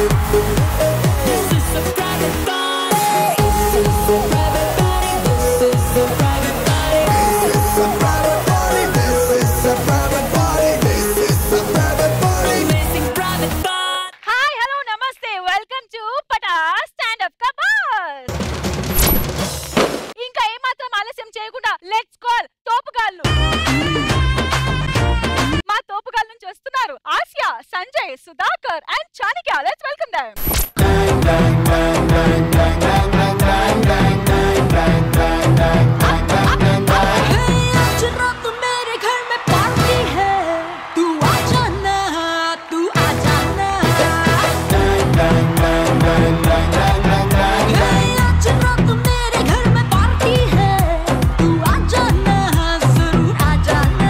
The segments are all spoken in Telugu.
This is a private party. This is a private party. This is a private party. Amazing private party. Hi hello నమస్తే వెల్కమ్ టు పటా స్టాండ్ అప్ కబాస్ ఇంకా ఏమాత్రం ఆలస్యం చేయకుండా లెట్స్ కాల్ తోపుగాళ్ళు మా తోపుగాళ్ళ నుంచి వస్తున్నారు Asia Sanjay Sudhakar and Chanakya let's welcome them आज रात मेरे घर में पार्टी है तू आ जाना तू आ जाना आज रात मेरे घर में पार्टी है तू आ जाना जरूर आ जाना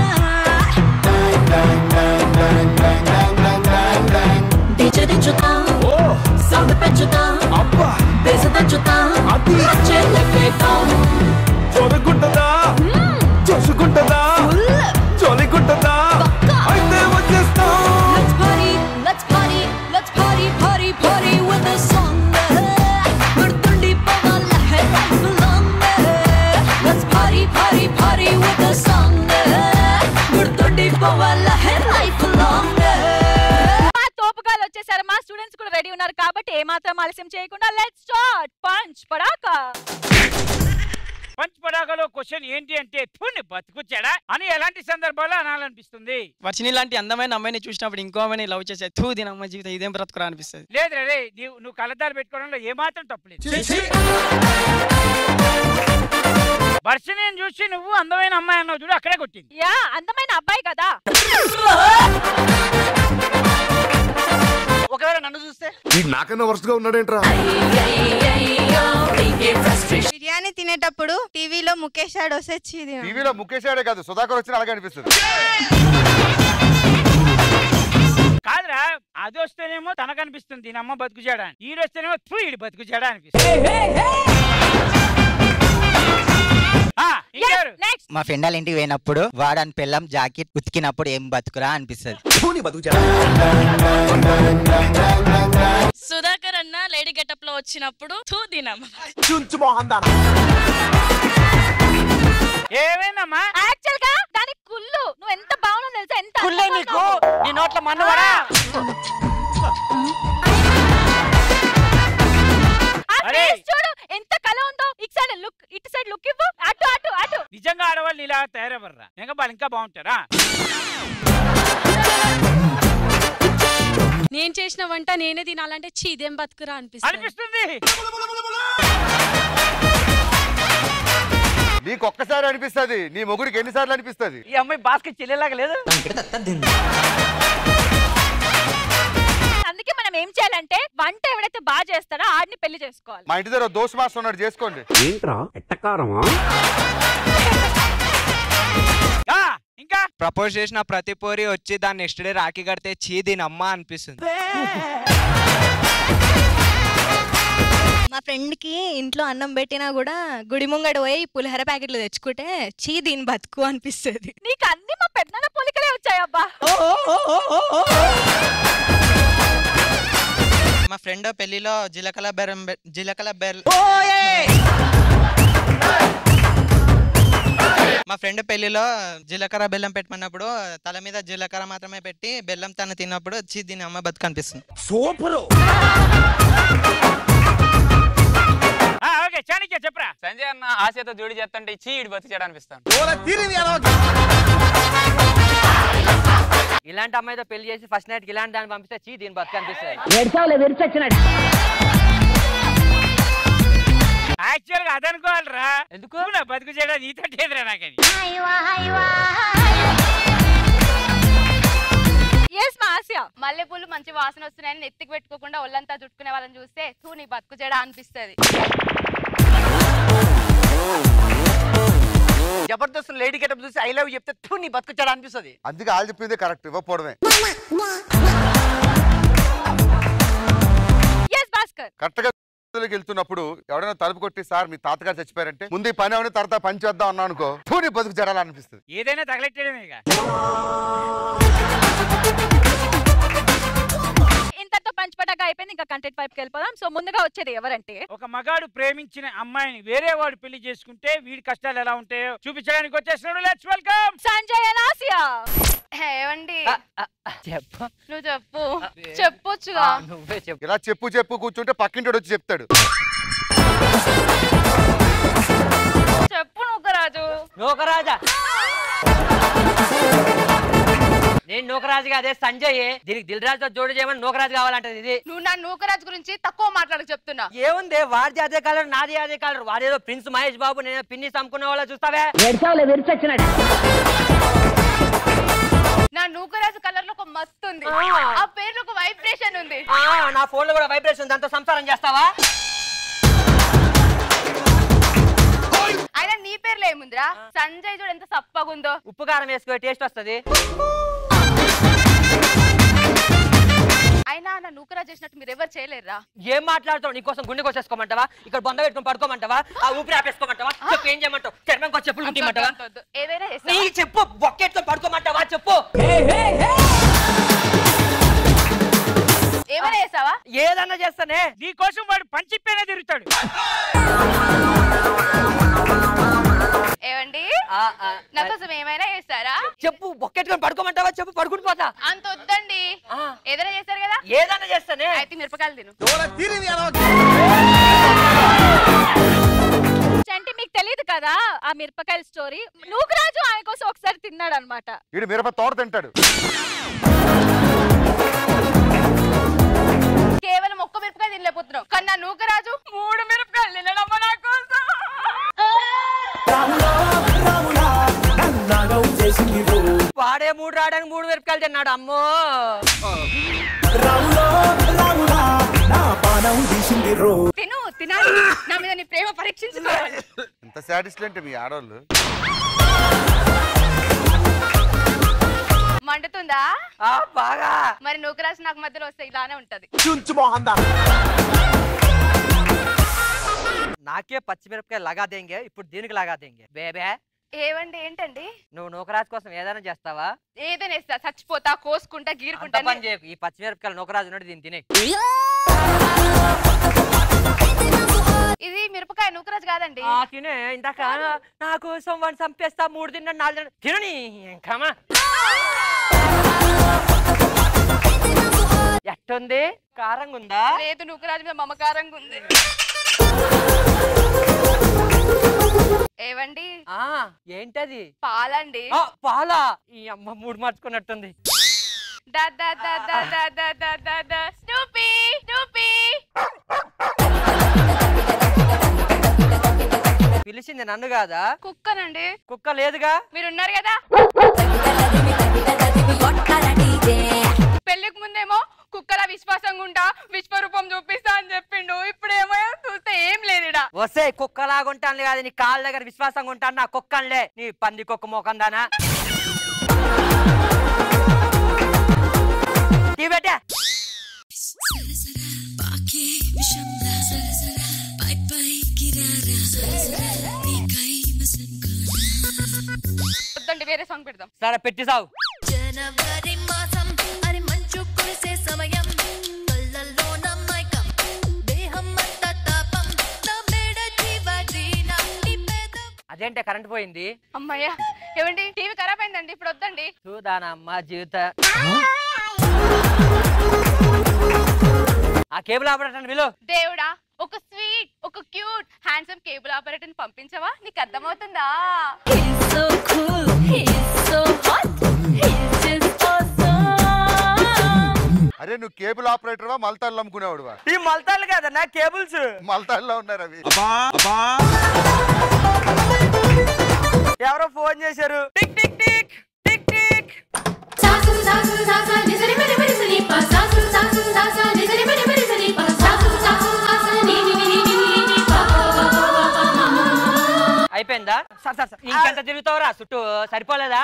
डीजे దించుతా సౌండ్ పెంచుతా బేస్ దంచుతా వచ్చే లెక్కేద్దాం చొరగుంటదా చూసుకుంటదా చొలిగుంటదా అయితే వచ్చేస్తాం Let's party, let's party, let's party, party, party with a song. గుర్తుండి పోవాల హే life long. Let's party, party, party with a song. గుర్తుండి పోవాల హే life long. మా తోపుగాళ్ళు వచ్చేసారు మా స్టూడెంట్స్ కూడా రెడీ ఉన్నారు కాబట్టి ఏమాత్రం ఆలస్యం చేయకుండా లెట్స్ స్టార్ట్ పంచ్ పడాకా పంచ్ పడాకలో క్వశ్చన్ ఏంటి అంటే తుని బతుకుచ్చాడా అని ఎలాంటి సందర్భాల్లో అనాలనిపిస్తుంది వర్షిని లాంటి అందమైన అమ్మాయిని చూసినప్పుడు ఇంకో అమ్మాయిని లవ్ చేసే తూ దీని అమ్మాయి జీవితం ఇదేం బ్రతుకురా అనిపిస్తుంది లేదు రే నీవు నువ్వు కళ్ళద్దాలు పెట్టుకోవడంలో ఏమాత్రం తప్పులేదు వర్షని చూసి నువ్వు అందమైన అమ్మాయి అన్నావు చూడు అక్కడే కొట్టింది యా అందమైన అబ్బాయి కదా ఒకవేళ నన్ను చూస్తే ఈ నాకన్నా వరుసగా ఉన్నాడేంట్రా బిర్యానీ తినేటప్పుడు టీవీలో ముఖేష్ ఆడు వస్తే చీది టీవీలో ముఖేష్ ఆడే కాదు సుధాకర్ వచ్చిన అలాగే అనిపిస్తుంది కాదురా అది వస్తేనేమో తనకు అనిపిస్తుంది దీని అమ్మ బతుకు చేయడా ఈ వస్తేనేమో తూ ఈడు బతుకు చేయడా అనిపిస్తుంది ఆ, ఇంకెవరు? నెక్స్ట్ మా ఫ్రెండ్ వాళ్ళ ఇంటికి పోయినప్పుడు వాడని పెళ్ళం జాకెట్ ఉతికినప్పుడు ఏం బతుకురా అనిపిస్తుంది సుధాకర్ అన్న లేడీ గెటప్ లో వచ్చినప్పుడు తూ దినం ఏమైందమ్మా యాక్చువల్ గా దాని కుళ్ళు నువ్వు ఎంత బాగున్నావు తెలుసా ఎంత కుళ్ళే అందంగా నీకు ఉన్నావు. నీ నోట్ల మన్నవరా ఆ అరే. face చూడు ఎంత కళ ఉందో ఇటు సైడ్ లుక్ ఇటు సైడ్ లుక్ ఇవ్వు అటు అటు అటు నిజంగా ఆడవాళ్ళు ఇలా తయారవ్వరా ఇంకా వాళ్ళు ఇంకా బాగుంటారా నేను చేసిన వంట నేనే తినాలంటే చీ ఇదేం బతుకురా అనిపిస్తుంది అనిపిస్తుంది నీకు ఒక్కసారి అనిపిస్తుంది నీ మొగుడికి ఎన్నిసార్లు అనిపిస్తుంది ఈ అమ్మాయి బాస్కెట్ చెల్లెలాగా లేదు అందుకే మనం ఏం చేయాలంటే వంట ఎవడైతే బాగా చేస్తాడో ఆడిని పెళ్లి చేసుకోవాలి మా ఇంటి దగ్గర దోష మాస్టర్ ఉన్నాడు చేసుకోండి ఏంట్రా ఎట్టకారమా ఆ, ఇంకా ప్రపోజ్ చేసిన ప్రతి పోరి వచ్చి దాన్ని నెక్స్ట్ డే రాఖీ కడితే చీ దీని అమ్మ అనిపిస్తుంది మా ఫ్రెండ్ కి ఇంట్లో అన్నం పెట్టినా కూడా గుడి ముంగడ పోయి పులిహోర ప్యాకెట్లు తెచ్చుకుంటే చీ దీని బతుకు అనిపిస్తుంది నీకు అన్ని మా పెద్దనాన్న పోలికలే వచ్చాయబ్బా మా ఫ్రెండ్ పెళ్లిలో జీలకల బెల్లం జీలకల బెల్ మా ఫ్రెండ్ పెళ్లిలో జీలకర్ర బెల్లం పెట్టమన్నప్పుడు తల మీద జీలకర్ర మాత్రమే పెట్టి బెల్లం తను తిన్నప్పుడు చీ దీని అమ్మ బతుకు అనిపిస్తుంది సూపరు ఆ, ఓకే చాణిక్య చెప్పరా సంజయ్ అన్న ఆశతో జోడి చేస్తుంటే చీ ఇటు బతికేయడం అనిపిస్తాను ఇలాంటి అమ్మాయితో పెళ్లి చేసి ఫస్ట్ నైట్ ఇలాంటి దాన్ని పంపిస్తే చీ దీని బతుకు అనిపిస్తుంది యాక్చువల్ గా అదనుకోవాలిరా ఎందుకు నా బతుకు చేయడం నీతో ఎదురా నాకని ఎస్ మా ఆసియా మల్లెపూలు మంచి వాసన వస్తున్నాయని నెత్తికి పెట్టుకోకుండా ఒళ్ళంతా చుట్టుకునే వాళ్ళని చూస్తే తూ నీ బతుకు జడ అనిపిస్తుంది జబర్దస్త్ లేడీ గెటప్ చూసి ఐ లవ్ చెప్తే తూ నీ బతుకుచ్చాడు అనిపిస్తుంది అందుకే వాళ్ళు చెప్పింది కరెక్ట్ ఇవ్వకపోవడమే ఎస్ భాస్కర్ కరెక్ట్ గా లోకి వెళ్తున్నప్పుడు ఎవడైనా తలుపు కొట్టి సార్ మీ తాతగారు చచ్చిపోయారంటే ముందు ఈ పని అవని తర్వాత పని చేద్దాం అన్నా అనుకో పూని బతుకు జరాలనిపిస్తుంది ఏదైనా తగలెట్టడమే ఇక ఇంతతో పంచిపటాక అయిపోయింది ఇంకా కంటెంట్ వైపుకి వెళ్ళిపోదాం సో ముందుగా వచ్చేది ఎవరంటే ఒక మగాడు ప్రేమించిన అమ్మాయిని వేరే వాడు పెళ్లి చేసుకుంటే వీడి కష్టాలు ఎలా ఉంటాయో చూపించడానికి వచ్చేసినాడు let's welcome Sanjay and Asia ఏమండి చెప్పు నువ్వు చెప్పు చెప్పొచ్చుగా నువ్వే చెప్పు ఇలా చెప్పు చెప్పు కూర్చుంటే పక్కింటి వచ్చి చెప్తాడు చెప్పు నూకరాజు నూకరాజా నేను నూకరాజుగా అదే సంజయ్ దీనికి దిల్ రాజుతో జోడు చేయమని నూకరాజు కావాలంటది ఇది నువ్వు నా నూకరాజు గురించి తక్కువ మాట్లాడకు చెప్తున్నా ఏముంది వాడిది అదే కలర్ నాది అదే కలర్ వాడేదో ప్రిన్స్ మహేష్ బాబు నేను పిన్ని చంపుకునే వాళ్ళ చూస్తావే నా నూకరాజు కలర్ లో ఒక మస్తు ఉంది ఆ. ఆ పేర్లో ఒక వైబ్రేషన్ ఉంది ఆ, నా ఫోన్ లో కూడా వైబ్రేషన్ దాంతో సంసారం చేస్తావా అయినా నీ పేర్లో ఏముందిరా సంజయ్ చూడు ఎంత సప్పగుందో ఉప్పు కారం వేసుకో టేస్ట్ వస్తది అయినా నా నూకరాజు చేసినట్టు మీరు ఎవరు చేయలేరురా ఏం మాట్లాడుతావు నీకోసం గుండె కోసేసుకోమంటావా ఇక్కడ బొంద పెట్టుకొని పడుకోమంటావా ఆ ఊపిరి ఆపేసుకోమంటావా చెప్పు ఏం చేయమంటావు చర్మం కోసం చెప్పులు కుట్టిమంటావా వద్దు, వద్దు. ఏదైనా నీ చేస్తావా? చెప్పు బొక్కెట్టుకొని పడుకోమంటావా చెప్పు ఏమైనా చేస్తావా ఏదన్నా చేస్తానే నీ కోసం వాడు పంచిప్పేనే తిరుగుతాడు ఏమండి ఆ, ఆ, నా కోసం ఏమైనా చేస్తారా చెప్పు బొక్కెట్టుకొని పడుకోమంటావా చెప్పు పడుకుని పోతా అంత వద్దండి ఆ. ఏదైనా చేస్తారు కదా ఏదన్నా చేస్తానే అయితే మిరపకాయలు తిను అంటే మీకు తెలియదు కదా ఆ మిరపకాయల స్టోరీ నూకరాజు ఆయన కోసం ఒకసారి తిన్నాడు అనమాట వీడు మిరప తోట తింటాడు కేవలం ఒక్క మిరపకాయ తినలేకపోతున్నావు కానీ నా నూకరాజు మూడు మిరపకాయలు తినడమ్మా నా కోసం వాడే మూడు రావడానికి మూడు మిరపకాయలు తిన్నాడు అమ్మో తిను తినాలి నా మీద నీ ప్రేమ పరీక్షించుకోవాలి ఎంత సాటిస్ఫై అంటే మీ ఆడవాళ్ళు మండుతుందా ఆ, బాగా మరి నూకరాజు నాకు మధ్యలో వస్తే ఇలానే ఉంటది నాకే పచ్చిమిరపకాయ లగా దేంగే ఇప్పుడు దీనికి లగా దేంగే బేబే ఏవండి ఏంటండి నువ్వు నూకరాజు కోసం ఏదైనా చేస్తావా ఏదైనా వేస్తా చచ్చిపోతా కోసుకుంటా అంత గీరుకుంటా పని చేయకు ఈ పచ్చిమిరపకాయలు నూకరాజు నుండి దీన్ని తినే ఇది మిరపకాయ నూకరాజు కాదండి ఆ, తినే ఇందాక నా కోసం వాడిని చంపేస్తా మూడు తిన్నా నాలుగు తిన్నా తినని ఇంకమా ఎట్టుంది కారంగా ఉందా లేదు నూకరాజు మీద మమకారంగా ఉంది ఏవండి ఆ ఏంటది పాలండి ఆ, పాలా ఈ అమ్మ మూడు మార్చుకున్నట్టుంది దా దా దా దా దా దా దా దా దా స్నూపీ స్నూపీ పిలిచింది నన్ను కాదా కుక్కనండి కుక్క లేదుగా మీరు ఉన్నారు కదా పెళ్లికి ముందేమో కుక్కల విశ్వాసంగా ఉంటా విశ్వరూపం చూపిస్తా అని చెప్పిండు ఇప్పుడేమో చూస్తే ఏం లేదుడా వస్తే కుక్కలాగుంటాను కాదు నీ కాళ్ళ దగ్గర విశ్వాసంగా ఉంటాను నా కుక్కన్లే నీ పంది కుక్క మోకందానా టీ పెట్టా వద్దండి వేరే సాంగ్ పెడదాం సరే పెట్టి సావు జనవరి మాసం అని మంచు కురిసే సమయం కళ్ళల్లోన మైకం దేహం అంతా తాపం నా మేడ జీవరీన నీ పెదం అదేంటే కరెంట్ పోయింది అమ్మయ్య ఏమండి టీవీ ఖరాబ్ అయిందండి ఇప్పుడు వద్దండి చూదానమ్మ జీవిత ఆ కేబుల్ ఆపరేటర్ విలు దేవుడా ఒక స్వీట్ ఒక క్యూట్ హ్యాండ్సమ్ కేబుల్ ఆపరేటర్ పంపించవా నీకు అర్థమవుతుందా so cool he's so hot he's just awesome అరే నువ్వు కేబుల్ ఆపరేటర్ వా మల్తాళ్ళు అమ్ముకునేవాడువా ఈ మల్తాలు కదా నా కేబుల్స్ మల్తాల్లో ఉన్నారు అవి ఎవరో ఫోన్ చేశారు tick tick tick tick tick సాసు సాసు సాసా నిజరి మరి మరి సని పా సాసు సాసు సాసా నిజరి మరి మరి సని పా సాసు సాసు సాసా ని ని ని ని ని ని పా పా పా పా పా మా మా అయిపోయిందా సార్ సార్ సార్ ఇంకెంత తిరుగుతావురా చుట్టూ సరిపోలేదా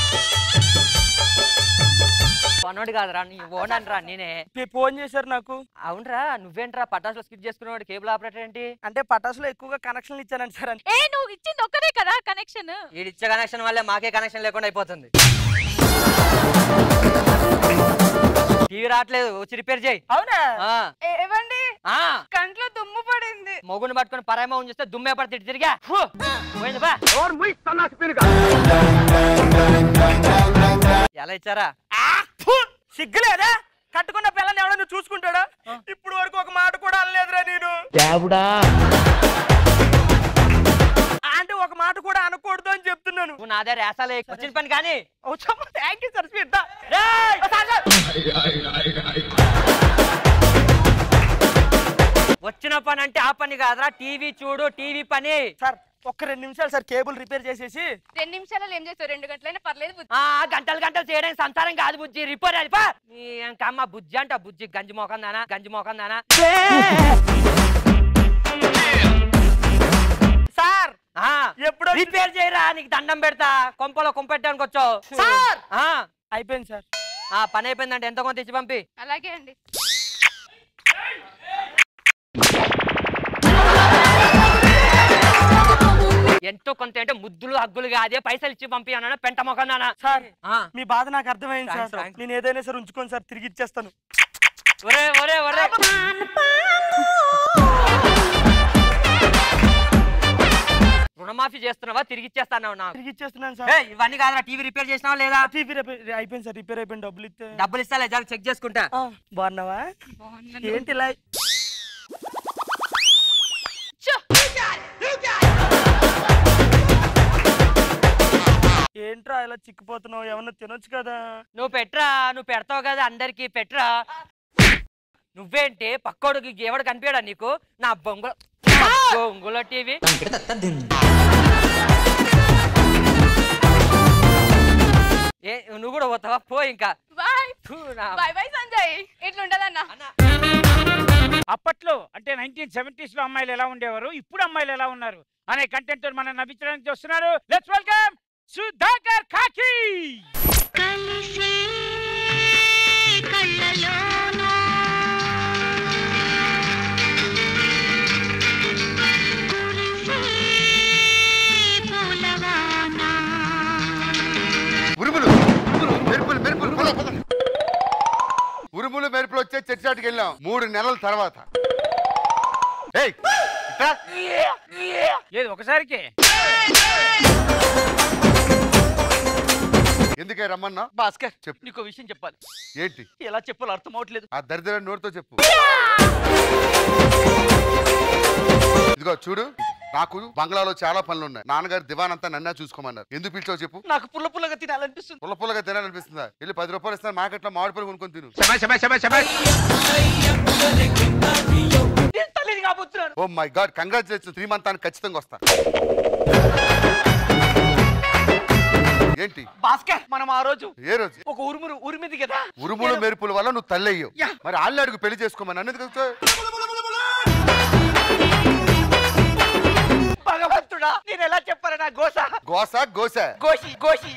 పనోడు కాదురా నీ ఓనన్ రా నేనే ఫోన్ చేశారు నాకు అవునరా నువ్వేంట్రా పటాసులో స్కిట్ చేసుకునేవాడు కేబుల్ ఆపరేటర్ ఏంటి అంటే పటాసులో ఎక్కువగా కనెక్షన్లు ఇచ్చానండి సార్ ఏ నువ్వు ఇచ్చింది ఒక్కదే కదా కనెక్షన్ వీడిచ్చే కనెక్షన్ వల్లే మాకే కనెక్షన్ లేకుండా అయిపోతుంది టీవీ రావట్లేదు వచ్చి రిపేర్ చేయి అవునా ఆ, ఏవండి ఆ. కంట్లో దుమ్ము పడింది మొగుని పట్టుకొని పరాయి మొగుని చూస్తే దుమ్మే పడితే ఇటు తిరిగా ఫు, పోయింది బా ఎలా ఇచ్చారా సిగ్గులేదా కట్టుకున్న పిల్లని ఎవడో నువ్వు చూసుకుంటాడా ఇప్పుడు వరకు ఒక మాట కూడా అనలేదురా నేను అంటే ఒక మాట కూడా అనకూడదు అని చెప్తున్నాను నువ్వు నా దగ్గర వేసాలే వచ్చిన పని కానీ థ్యాంక్ యూ సార్ స్మిత వచ్చిన పని అంటే ఆ పని కాదురా టీవీ చూడు టీవీ పని సార్ ఒక్క రెండు నిమిషాలు సార్ కేబుల్ రిపేర్ చేసేసి రెండు నిమిషాలలో ఏం చేస్తావు రెండు గంటలైనా పర్లేదు బుజ్జి. ఆ గంటలు గంటలు చేయడానికి సంసారం కాదు బుజ్జి రిపేర్ అది పా నీ అమ్మ బుజ్జి అంట బుజ్జి గంజి మోకం దానా గంజి మోకం దానా సార్ ఆ, ఎప్పుడో రిపేర్ చేయరా నీకు దండం పెడతా కొంపలో కొంపెట్టడానికి వచ్చావు సార్! ఆ, అయిపోయింది సార్ ఆ పని అయిపోయిందంటే ఎంత కొంత ఇచ్చి పంపి అలాగే అండి ఎంతో కొంత అంటే ముద్దులు హగ్గులు కాదే పైసలు ఇచ్చి పంపి అన్నా పెంట మొఖం దానా సార్ ఆ, మీ బాధ నాకు అర్థమైంది Thanks, సార్ thanks. నేను ఏదైనా సరే ఉంచుకోను సార్ తిరిగి ఇచ్చేస్తాను ఒరే ఒరే ఒరే రుణమాఫీ చేస్తున్నావా తిరిగి ఇచ్చేస్తాను నాకు తిరిగి ఇచ్చేస్తున్నాను సార్ ఏయ్, ఇవన్నీ కాదురా టీవీ రిపేర్ చేసినావా లేదా టీవీ రిపేర్ అయిపోయింది సార్ రిపేర్ అయిపోయింది డబ్బులు ఇస్తే డబ్బులు ఇస్తా లేదా చెక్ చేసుకుంటా ఆ, బాగున్నావా ఏంటి ఇలా ఏంట్రా ఇలా చిక్కిపోతున్నావు ఏమన్నా తినొచ్చు కదా నువ్వు పెట్రా నువ్వు పెడతావు కదా అందరికి పెట్రా నువ్వేంటి పక్కోడికి ఎవడు కనిపించడా నీకు నా బొంగుల నా బొంగుల టీవీ ఏ నువ్వు కూడా పోతావా పో ఇంకా బాయ్ ఫు, నా- బాయ్ బాయ్ సంజయ్ ఇట్లా ఉండదన్నా అప్పట్లో అంటే నైన్టీన్ సెవెంటీస్ లో అమ్మాయిలు ఎలా ఉండేవారు ఇప్పుడు అమ్మాయిలు ఎలా ఉన్నారు అనే కంటెంట్ మనం నవ్వించడానికి చూస్తున్నారు లెట్స్ వెల్కమ్ సుధాకర్ కాకి కలిసే కళ్ళలోన కురిసే పూలవాన ఉరుములు ఉరుములు, మెరుపులు మెరుపులు పద, పద. ఉరుములు మెరుపులు వచ్చే చర్చాటికి వెళ్ళాం మూడు నెలల తర్వాత ఏయ్ ఇట్రా. లేదు ఒకసారికి ఎందుకే రమ్మన్నా భాస్కర్ చెప్పు. నీకు విషయం చెప్పాలి ఏంటి ఎలా చెప్పాలో అర్థం అవట్లేదు ఆ దరిద్ర నోటితో చెప్పు ఇదిగో చూడు నాకు బంగ్లాలో చాలా పనులు ఉన్నాయి నాన్నగారు దివాన్ అంతా నన్నా చూసుకోమన్నారు ఎందుకు పిలిచావు చెప్పు నాకు పుల్ల పుల్లగా తినాలనిపిస్తుంది పుల్ల పుల్లగా తినాలనిపిస్తుందా వెళ్ళి పది రూపాయలు ఇస్తాను మార్కెట్లో మామిడి పళ్ళు కొనుక్కొని తిను నేను తల్లిని కాబోతున్నాను ఓ మై గాడ్ కంగ్రాచులేషన్ శ్రీమంతానికి ఖచ్చితంగా వస్తా ఏంటి భాస్కర్ మనం ఆ రోజు ఏ రోజు ఒక ఉరుమురు ఉరిమిది కదా ఉరుములు మెరుపుల వల్ల నువ్వు తల్లయ్యావు యా. మరి వాళ్ళని అడుగు పెళ్లి చేసుకోమని అన్నది కదా భగవంతుడా నేను ఎలా చెప్పాలి నా గోస గోస గోస గోషి గోషి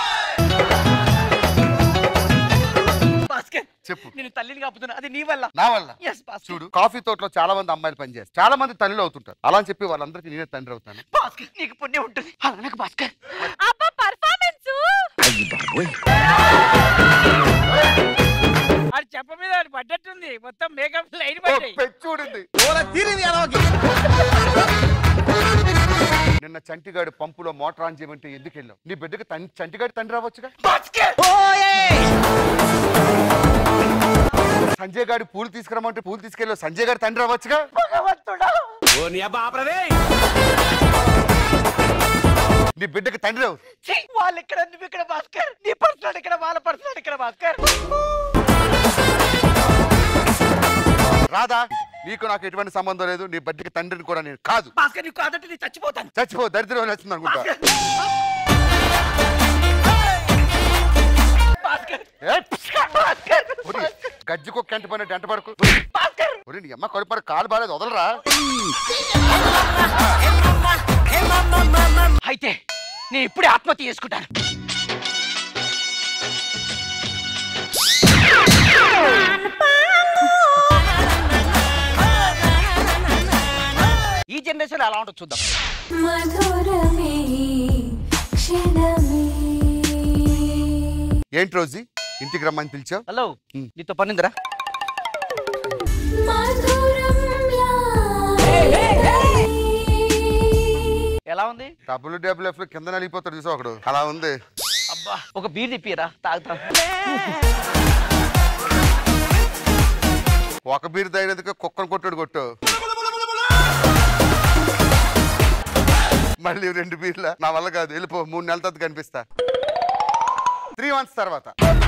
భాస్కర్ చెప్పు నేను తల్లిని కాబోతున్నా అది నీ వల్ల నా వల్ల ఎస్ భాస్కర్ చూడు కాఫీ తోటలో చాలా మంది అమ్మాయిలు పనిచేస్తారు చాలా మంది తల్లిలో అవుతుంటారు అలా అని చెప్పి వాళ్ళందరికీ నేనే తండ్రి అవుతాను భాస్కర్ నీకు పుణ్యం ఉంటుంది అలా నాకు భాస్కర్ అబ్బా పర్ఫార్మెన్స్ అది చెప్ప మీద అది పడ్డట్టుంది మొత్తం మేకప్ లైన్ ఓ, పడ్డాయి పెచ్చూడింది నిన్న చంటిగాడు పంపులో మోటార్ ఆన్ చేయమంటే ఎందుకు వెళ్ళావు నీ బిడ్డకి తన్- చంటిగాడు తండ్రి రావచ్చుగా భాస్కర్ సంజయ్ గారి పూలు తీసుకురమ్మంటే పూలు తీసుకెళ్ళావు సంజయ్ గారి తండ్రి రావచ్చుగా భగవంతుడా నీ బిడ్డకి తండ్రి రావు ఛీ, వాళ్ళు ఇక్కడ నువ్వు ఇక్కడ భాస్కర్ నీ పర్సనల్ ఇక్కడ వాళ్ళ పర్సనల్ ఇక్కడ భాస్కర్ రాదా నీకు నాకు ఎటువంటి సంబంధం లేదు నీ బిడ్డకి తండ్రిని కూడా నేను కాదు భాస్కర్ నీకు కాదంటే నేను చచ్చిపోతాను చచ్చిపో దరిద్రం వచ్చింది అనుకుంటా భాస్కర్ ఏ, భాస్కర్ ఒరి, గజ్జి కుక్క ఎంట పడినట్టు ఎంట పడుకు భాస్కర్ ఒరి, నీ అమ్మ కడుపు కాలు బాలేదు వదలరా అయితే నేను ఇప్పుడే ఆత్మహత్య చేసుకుంటాను ఈ జనరేషన్ ఎలా ఉంటుంది చూద్దాం మధురమే క్షణమే ఏంటి రోజీ ఇంటికి రమ్మని పిలిచావు హలో నీతో పనిందిరా ఎలా ఉంది డబ్ల్యూడబ్ల్యూఎఫ్ లో కింద నలిగిపోతాడు చూసావు ఒకడు అలా ఉంది అబ్బా ఒక బీర్ తిప్పిరా తాగుతా ఒక బీరు తగినందుకు కుక్కను కొట్టాడు కొట్టు మళ్ళీ రెండు బీర్ల నా వల్ల కాదు వెళ్ళిపో మూడు నెలల తర్వాత కనిపిస్తా త్రీ మంత్స్ తర్వాత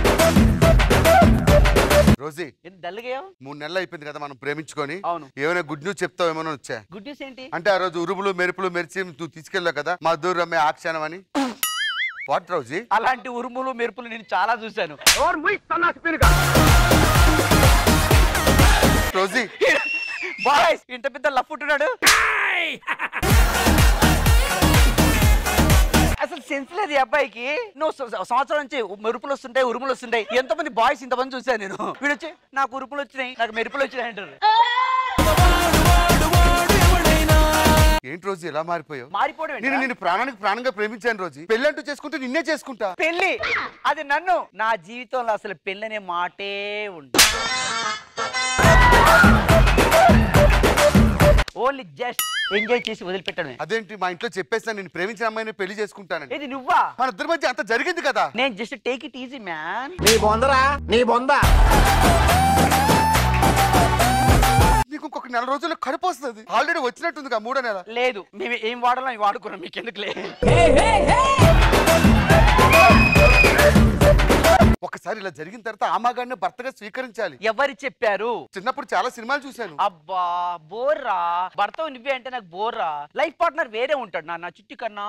రోజీ ఏంటి డల్గా మూడు నెలలు అయిపోయింది కదా మనం ప్రేమించుకొని అవును. ఏమైనా గుడ్ న్యూస్ చెప్తావు ఏమైనా వచ్చా గుడ్ న్యూస్ ఏంటి అంటే ఆ రోజు ఉరుములు మెరుపులు మెరిచి నువ్వు తీసుకెళ్ళావు కదా మా దూరమే ఆ క్షణం అని వాట్ రోజీ అలాంటి ఉరుములు మెరుపులు నేను చాలా చూశాను రోజీ బాయ్స్ ఇంత పెద్ద లఫ్ఫుట్టున్నాడు అసలు సెన్స్ లేదు ఈ అబ్బాయికి నువ్వు స- స- సంవత్సరం నుంచి మెరుపులు వస్తుంటాయి ఉరుములు వస్తుంటాయి ఎంతో మంది బాయ్స్ ఇంతమంది చూశాను నేను వీడు వచ్చి నాకు ఉరుపులు వచ్చినాయి నాకు మెరుపులు వచ్చినాయి అంటారు ఏంటి రోజు ఎలా మారిపోయావు మారిపోవడం నేను ఏంట్రా? నిన్ను ప్రాణానికి ప్రాణంగా ప్రేమించాను రోజు పెళ్ళి అంటూ చేసుకుంటే నిన్నే చేసుకుంటా పెళ్లి అది నన్ను నా జీవితంలో అసలు పెళ్లి అనే మాటే ఉంది ఓన్లీ జస్ట్ ఎంజాయ్ చేసి వదిలిపెట్టడమే అదేంటి మా ఇంట్లో చెప్పేస్తాను నేను ప్రేమించిన అమ్మాయిని పెళ్లి చేసుకుంటానని ఇది నువ్వా మన ఇద్దరి మధ్య అంత జరిగింది కదా నేను just take it easy man నీ బొందరా నీ బొంద నీకు ఇంకొక నెల రోజుల్లో కడుపు వస్తుంది ఆల్రెడీ వచ్చినట్టుంది మూడో నెల లేదు మేము ఏం వాడాలో అవి వాడుకున్నాం మీకు ఎందుకులే ఒకసారి ఇలా జరిగిన తర్వాత ఆమాగాడిని భర్తగా స్వీకరించాలి ఎవరు చెప్పారు చిన్నప్పుడు చాలా సినిమాలు చూశాను అబ్బా బోర్రా భర్త నువ్వే అంటే నాకు బోర్రా లైఫ్ పార్ట్నర్ వేరే ఉంటాడు నా నా చుట్టు కన్నా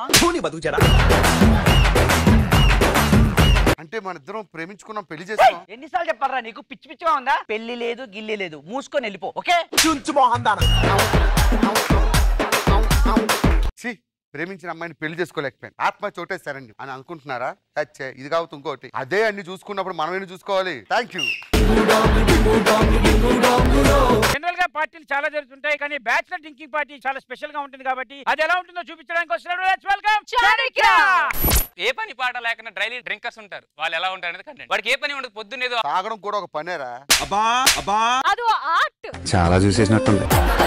అంటే మన ఇద్దరం ప్రేమించుకున్నాం పెళ్లి చేస్తాం ఎన్నిసార్లు చెప్పారా నీకు పిచ్చి పిచ్చిగా ఉందా పెళ్లి లేదు గిల్లి లేదు మూసుకొని వెళ్ళిపో ఓకే చుంచు మోహన్ దాన ఛీ, ప్రేమించిన అమ్మాయిని పెళ్లి చేసుకోలేకపోయాను ఆత్మ చోటేస్తారండి అని అనుకుంటున్నారా అచ్చే ఇది కావచ్చు ఇంకోటి అదే అన్ని చూసుకున్నప్పుడు మనమేమి చూసుకోవాలి థ్యాంక్ యూ జనరల్ గా పార్టీలు చాలా జరుగుతుంటాయి కానీ బ్యాచులర్ డ్రింకింగ్ పార్టీ చాలా స్పెషల్ గా ఉంటుంది కాబట్టి అది ఎలా ఉంటుందో చూపించడానికి వస్తున్నాడు వెల్కమ్ చాణక్య ఏ పని పాట లేకుండా డ్రైలీ డ్రింకర్స్ ఉంటారు వాళ్ళు ఎలా ఉంటారు అనేది కంటెంట్ వాడికి ఏ పని ఉండదు పొద్దున్న ఏదో తాగడం కూడా ఒక పనేరా అబ్బా అబ్బా అదో ఆర్ట్ చాలా చూసేసినట్టుంది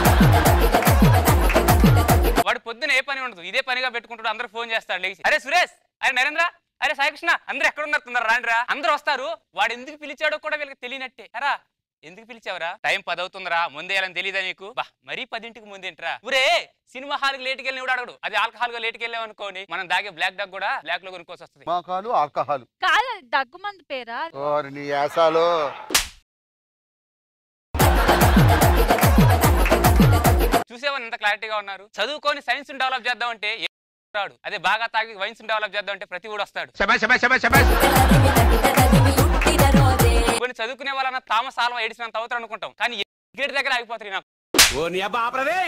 వాడు పొద్దున ఏ పని ఉండదు ఇదే పనిగా పెట్టుకుంటాడు అందరూ ఫోన్ చేస్తాడు లేచి అరే సురేష్ అరే నరేంద్ర అరే సాయికృష్ణ అందరూ ఎక్కడ ఉన్నారు తొందర రాండిరా అందరూ వస్తారు వాడు ఎందుకు పిలిచాడో కూడా వీళ్ళకి తెలియనట్టే అరా ఎందుకు పిలిచావురా టైం పది అవుతుందిరా ముందేయాలని తెలియదా నీకు బా మరీ పదింటికి ముందేంట్రా ఊరే సినిమా హాల్ కి లేట్కి వెళ్ళి అడగడు అది ఆల్కహాల్ గా లేట్కి వెళ్ళాం అనుకోని మనం దాగే బ్లాక్ డాగ్ కూడా బ్లాక్ లో కొనుక్కోసి వస్తుంది మాకాలు ఆల్కహాల్ కాదు అది దగ్గుమంది పేరా ఓరి నీ యాసాలు చూసేవాళ్ళు ఎంత క్లారిటీగా ఉన్నారు చదువుకొని సైన్స్ డెవలప్ చేద్దాం అంటే ఏ రాడు అదే బాగా తాగి వైన్స్ డెవలప్ చేద్దాం అంటే ప్రతి కూడా వస్తాడు కొన్ని చదువుకునే వాళ్ళన్న తామస్ ఆల్వా ఏడిసినంత అవుతారు అనుకుంటాం కానీ గేట్ దగ్గర ఆగిపోతారు నాకు ఓ నీ అబ్బా ఆపరదే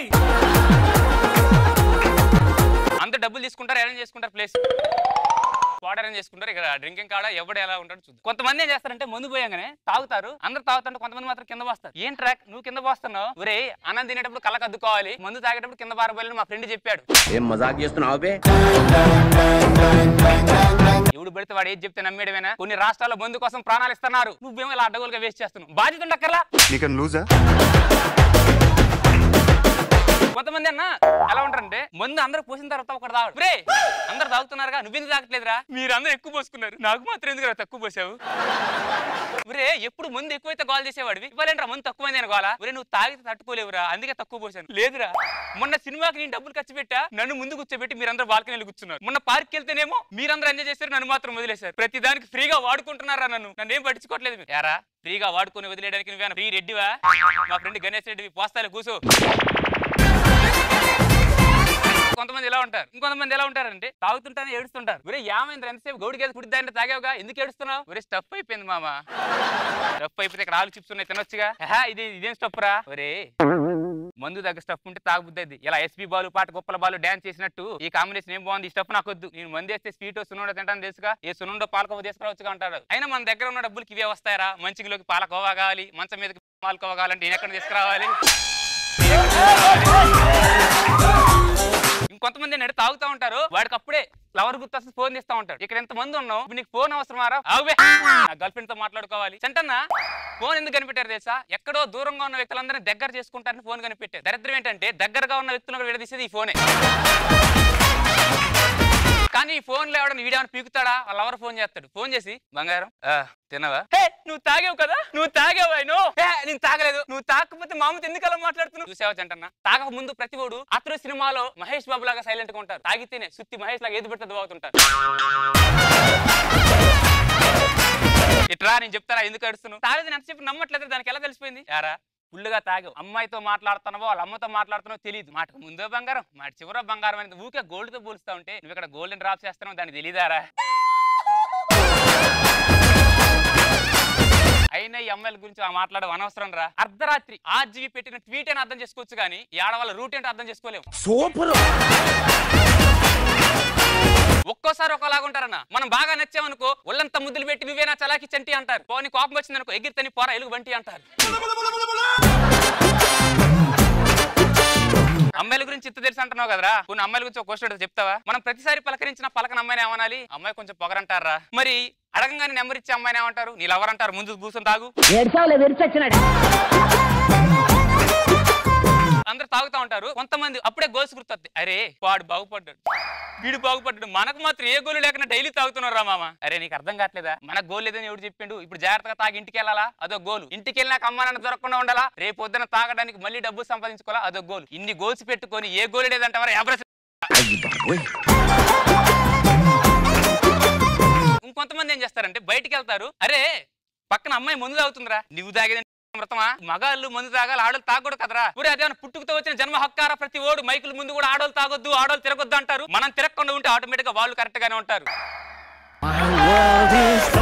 అంత డబ్బులు తీసుకుంటారు అరేంజ్ చేసుకుంటారు ప్లేస్ వాటర్ అరేంజ్ చేసుకుంటారు ఇక్కడ డ్రింకింగ్ కాడ ఎవడు ఎలా ఉంటాడు చూద్దాం కొంతమంది ఏం చేస్తారంటే ముందు పోయంగానే తాగుతారు అందరు తాగుతుంటే కొంతమంది మాత్రం కింద పోస్తారు ఏం ట్రాక్ నువ్వు కింద పోస్తున్నావు ఒరే అన్నం తినేటప్పుడు కళ్ళకు అద్దుకోవాలి మందు తాగేటప్పుడు కింద బారబోయాలని మా ఫ్రెండ్ చెప్పాడు ఏం మజాక్ చేస్తున్నావు బే ఎవడు పెడితే వాడు ఏది చెప్తే నమ్మేయడమేనా కొన్ని రాష్ట్రాల్లో మందు కోసం ప్రాణాలు ఇస్తున్నారు నువ్వేమో ఇలా అడ్డగోలుగా వేస్ట్ చేస్తున్నావు బాధ్యత ఉండక్కర్లా నీకని లూజా కొంతమంది అన్న ఎలా ఉంటారంటే మందు అందరూ పోసిన తర్వాత ఒకటి తాగడు రే అందరు తాగుతున్నారుగా నువ్వెందుకు తాగట్లేదురా మీరు అందరూ ఎక్కువ పోసుకున్నారు నాకు మాత్రం ఎందుకు తక్కువ పోసావు ఒరే ఎప్పుడు ముందు ఎక్కువైతే గోల్ చేసేవాడివి ఇవ్వాలంటే ముందు తక్కువైంది అని గోల ఒరే నువ్వు తాగితే తట్టుకోలేవురా అందుకే తక్కువ పోసాను లేదురా మొన్న సినిమాకి నేను డబ్బులు ఖర్చు పెట్టా నన్ను ముందు కూర్చోబెట్టి మీరందరూ బాల్కనీలు కూర్చున్నారు మొన్న పార్క్ వెళ్తేనేమో మీరందరూ ఎంజాయ్ చేశారు నన్ను మాత్రం వదిలేశారు ప్రతి దానికి ఫ్రీగా వాడుకుంటున్నారా నన్ను నన్ను ఏం పట్టించుకోవట్లేదు మీరు. యారా ఫ్రీగా వాడుకొని వదిలేయడానికి నువ్వేనా ఫ్రీ రెడ్డివా మా ఫ్రెండ్ గణేష్ రెడ్డివి పోస్తాలే కూసో కొంతమంది ఎలా ఉంటారు ఇంకొంతమంది ఎలా ఉంటారంటే తాగుతుంటానే ఏడుస్తుంటారు ఒరే యామైంద్ర ఎంతసేపు గౌడి గేదె కుడిద్దాంటే తాగావుగా ఎందుకు ఏడుస్తున్నావు ఒరే స్టఫ్ అయిపోయింది మామ స్టఫ్ అయిపోతే ఇక్కడ ఆలు చిప్స్ ఉన్నాయి తినొచ్చుగా హా ఇది ఇదేం స్టఫ్ రా ఒరే మందు దగ్గర స్టఫ్ ఉంటే తాగుద్ది ఇలా ఎస్పీ బాలు పాట గొప్పల బాలు డాన్స్ చేసినట్టు ఈ కాంబినేషన్ ఏం బాగుంది ఈ స్టఫ్ నాకు వద్దు నేను మంది వేస్తే స్వీట్ సున్నుండో తింటాను తెలుసుగా ఏ సున్నుండో పాలకోవ తీసుకురావచ్చుగా అంటారు అయినా మన దగ్గర ఉన్న డబ్బులకి ఇవే వస్తాయరా మంచిలోకి పాలకోవా కావాలి మంచం మీదకి పాలకోవా కావాలంటే నేను ఎక్కడ తీసుకురావాలి ఇంకొంతమంది ఏంటంటే తాగుతా ఉంటారు వాడికి అప్పుడే లవర్ గుర్తు వస్తే ఫోన్ చేస్తా ఉంటాడు ఇక్కడ ఎంత మంది ఉన్నావు ఇప్పుడు నీకు ఫోన్ అవసరమారా ఆవే నా గర్ల్ ఫ్రెండ్ తో మాట్లాడుకోవాలి చంటన్నా ఫోన్ ఎందుకు కనిపెట్టారు తెలుసా ఎక్కడో దూరంగా ఉన్న వ్యక్తులందరినీ దగ్గర చేసుకుంటారని ఫోన్ కనిపెట్టారు దరిద్రం ఏంటంటే దగ్గరగా ఉన్న వ్యక్తులను కూడా విడదీసేది ఈ ఫోనే కానీ ఈ ఫోన్ లో ఎవడన్నా వీడియో పీకుతాడా వాళ్ళ ఎవరు ఫోన్ చేస్తాడు ఫోన్ చేసి బంగారం ఆ, తినవా హే నువ్వు తాగావు కదా నువ్వు తాగావు అయినో హే నేను తాగలేదు నువ్వు తాగకపోతే మామతో ఎందుకు అలా మాట్లాడుతున్నావు చూసావా చంటన్నా తాగక ముందు ప్రతి ఓడు అతను సినిమాలో మహేష్ బాబు లాగా సైలెంట్ గా ఉంటారు తాగితేనే సుత్తి మహేష్ లాగా ఏది పెడితే బాగుతుంటారు ఇట్రా నేను చెప్తారా ఎందుకు అడుస్తున్నావు తాగేది ఎంతసేపు నమ్మట్లేదు దానికి ఎలా తెలిసిపోయింది యారా ఫుల్గా తాగావు అమ్మాయితో మాట్లాడుతున్నావో వాళ్ళ అమ్మతో మాట్లాడుతున్నావో తెలియదు మాటకు ముందో బంగారం మాట చివరో బంగారం అనేది ఊకే గోల్డ్ తో పోలుస్తా ఉంటే నువ్వు ఇక్కడ గోల్డెన్ డ్రాప్ చేస్తున్నావు దానికి తెలియదారా అయినా ఈ అమ్మాయిల గురించి ఆ మాట్లాడడం అనవసరం రా అర్ధరాత్రి ఆర్జీవి పెట్టిన ట్వీట్ అని అర్థం చేసుకోవచ్చు కానీ ఈ ఆడవాళ్ళ రూట్ ఏంటో అర్థం చేసుకోలేము సూపర్ ఒక్కోసారి ఒకలాగా ఉంటారన్న మనం బాగా నచ్చామనుకో ఒళ్ళంతా ముద్దులు పెట్టి నువ్వేనా చలాకి చంటి అంటారు పోనీ కోపం వచ్చిందనుకో ఎగిరితని పోర ఎలుగు బంటి అంటారు అమ్మాయిల గురించి ఇంత తెలుసు అంటున్నావు కదరా కొన్ని అమ్మాయిల గురించి ఒక క్వశ్చన్ చెప్తావా మనం ప్రతిసారి పలకరించిన పలకన అమ్మాయిని ఏమనాలి అమ్మాయి కొంచెం పొగరంటారా మరి అడగంగానే నెంబర్ ఇచ్చే అమ్మాయిని ఏమంటారు నీళ్ళు ఎవరంటారు ముందు కూర్చొని తాగు అందరు తాగుతా ఉంటారు కొంతమంది అప్పుడే గోల్స్ గుర్తొద్ది అరే వాడు బాగుపడ్డాడు వీడు బాగుపడ్డాడు మనకు మాత్రం ఏ గోలు లేకుండా డైలీ తాగుతున్నారు రా మామ అరే నీకు అర్థం కావట్లేదా మన గోల్ లేదని ఎవడు చెప్పిండు ఇప్పుడు జాగ్రత్తగా తాగి ఇంటికి వెళ్ళాలా అదో గోలు ఇంటికి వెళ్ళినాక అమ్మ నాన్న దొరకకుండా ఉండాలా రేపు పొద్దున తాగడానికి మళ్ళీ డబ్బు సంపాదించుకోవాలా అదో గోల్ ఇన్ని గోల్స్ పెట్టుకొని ఏ గోలు లేదంటావరా ఎవరు ఇంకొంతమంది ఏం చేస్తారంటే బయటికి వెళ్తారు అరే పక్కన అమ్మాయి ముందు తాగుతుందిరా నువ్వు తాగేది మృతమా మగాళ్ళు మందు తాగాలి ఆడోళ్ళు తాగకూడదు కదరా ఊరే అదేమన్నా పుట్టుకతో వచ్చిన జన్మ హక్కారా ప్రతి ఓడు మైకుల ముందు కూడా ఆడోళ్ళు తాగొద్దు ఆడోళ్ళు తిరగొద్దు అంటారు మనం తిరగకుండా ఉంటే ఆటోమేటిక్ గా వాళ్ళు కరెక్ట్ గానే ఉంటారు